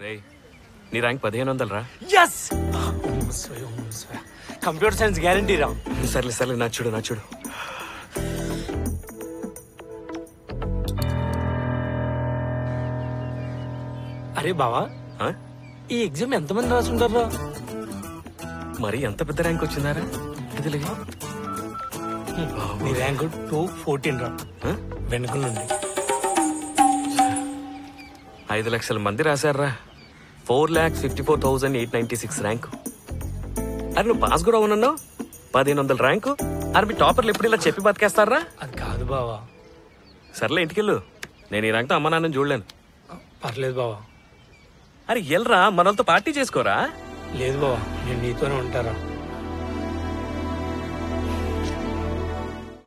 రేయ్ నీ ర్యాంక్ పదిహేను వందలు రా ఎస్ కంప్యూటర్ సైన్స్ గ్యారంటీ రా సర్లే సర్లే నా చూడు నా చూడు అరే బావా ఆ? ఈ ఎగ్జామ్ ఎంతమంది రాసుంటారా మరి ఎంత పెద్ద ర్యాంక్ వచ్చిందారా ఇదిలే. నీ ర్యాంక్ టూ ఫోర్టీన్ రా ఆ? వెనుక నుండి ఐదు లక్షల మంది రాశారా four lakhs fifty four thousand eight ninety six rank అరే నువ్వు పాస్ కూడా అవునన్నావు పదిహేను వందల ర్యాంకు అరే మీ టాపర్లు ఎప్పుడు ఇలా చెప్పి బతికేస్తారా అది కాదు బావా సర్లే ఇంటికెళ్ళు నేను ఈ ర్యాంక్తో అమ్మ నాన్నని చూడలేను పర్లేదు బావా అరే ఎల్రా మనలతో పార్టీ చేసుకోరా లేదు బావా నేను నీతోనే ఉంటారా